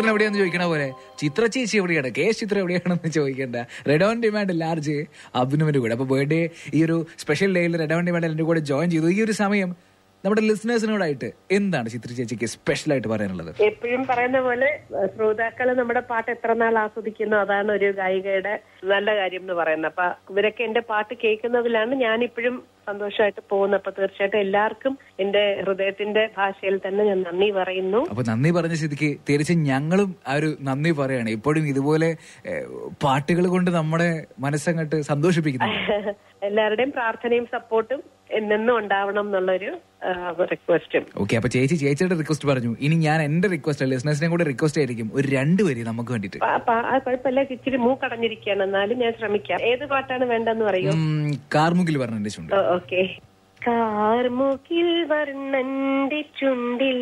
അച്ഛൻ എവിടെയാന്ന് ചോദിക്കണ പോലെ ചിത്ര ചേച്ചി എവിടെയാണ് കെ എസ് ചിത്ര എവിടെയാണെന്ന് ചോദിക്കേണ്ട റെഡ് ഓൺ ഡിമാൻഡ് ലാർജ് അഭിനവിന്റെ കൂടെ അപ്പൊ ബർത്ത്ഡേ ഈ ഒരു സ്പെഷ്യൽ ഡേയിൽ റെഡ് ഓൺ ഡിമാൻഡ് എന്റെ കൂടെ ജോയിൻ ചെയ്തു ഈ ഒരു സമയം നമ്മുടെ ലിസണേഴ്സിനോടായിട്ട് എന്താണ് ചിത്ര ചേച്ചിക്ക് സ്പെഷ്യൽ ആയിട്ട് പറയാനുള്ളത് എപ്പോഴും പറയുന്ന പോലെ ശ്രോതാക്കൾ നമ്മുടെ പാട്ട് എത്ര നാൾ ആസ്വദിക്കുന്നു അതാണ് ഒരു ഗായികയുടെ നല്ല കാര്യം എന്ന് പറയുന്നത് അപ്പൊ ഇവരൊക്കെ എന്റെ പാട്ട് കേൾക്കുന്നതിലാണ് ഞാൻ ഇപ്പോഴും സന്തോഷമായിട്ട് പോകുന്നത് അപ്പൊ തീർച്ചയായിട്ടും എല്ലാവർക്കും എന്റെ ഹൃദയത്തിന്റെ ഭാഷയിൽ തന്നെ ഞാൻ നന്ദി പറയുന്നു അപ്പൊ നന്ദി പറഞ്ഞ സ്ഥിതിക്ക് തീർച്ചയായും ഞങ്ങളും ആ ഒരു നന്ദി പറയാണ് ഇപ്പോഴും ഇതുപോലെ പാട്ടുകൾ കൊണ്ട് നമ്മുടെ മനസ്സങ്ങട്ട് സന്തോഷിപ്പിക്കുന്നു എല്ലാവരുടെയും പ്രാർത്ഥനയും സപ്പോർട്ടും എന്നെന്നും ഉണ്ടാവണം എന്നുള്ളൊരു റിക്വസ്റ്റും ഓക്കെ അപ്പൊ ചേച്ചി ചേച്ചിയുടെ റിക്വസ്റ്റ് പറഞ്ഞു ഇനി ഞാൻ എന്റെ റിക്വസ്റ്റ് ലിസണേഴ്സിനെ കൂടെ റിക്വസ്റ്റ് ആയിരിക്കും ഒരു രണ്ട് വരി നമുക്ക് വേണ്ടിട്ട് കുഴപ്പമില്ല ഇച്ചിരി മൂക്കടഞ്ഞിരിക്കുകയാണ് എന്നാലും ഞാൻ ശ്രമിക്കാം ഏത് പാട്ടാണ് വേണ്ടെന്ന് പറയൂ കാർമുകിൽ പറഞ്ഞ ചുണ്ട് ഓക്കെ കാർമുകിൽ വർണ്ണന്റെ ചുണ്ടിൽ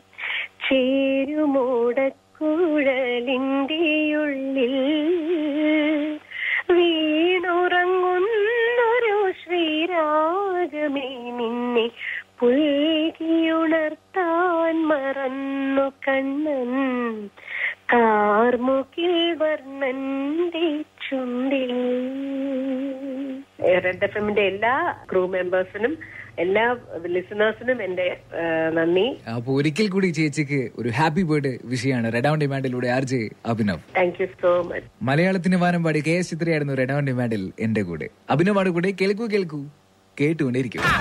ചേരുമോടക്കുഴലിന്റെ ഉള്ളിൽ വീണുറങ്ങുന്നൊരു ശ്രീരാഗമേ നിന്നെ പുൽകിയുണർത്താൻ മറന്നു കണ്ണൻ കാർമുകിൽ വർണ്ണന്റെ ചുണ്ടിൽ റെഡ് എഫ് എമ്മിന്റെ എല്ലാ ക്രൂ മെമ്പേഴ്സിനും എല്ലാ ലിസണേഴ്സിനും എന്റെ ആ, നന്ദി അപ്പൊ ഒരിക്കൽ കൂടി ചേച്ചിക്ക് ഒരു ഹാപ്പി ബർത്ത്ഡേ വിഷയമാണ് റെഡ് ഓൺ ഡിമാൻഡിലൂടെ R J Abhinav thank you so much മലയാളത്തിന് വാനം പാടി കെ എസ് ചിത്രയായിരുന്നു റെഡ് ഓൺ ഡിമാൻഡിൽ എന്റെ കൂടെ അഭിനവാണ് കൂടെ കേൾക്കൂ കേൾക്കൂ കേട്ടുകൊണ്ടേയിരിക്കും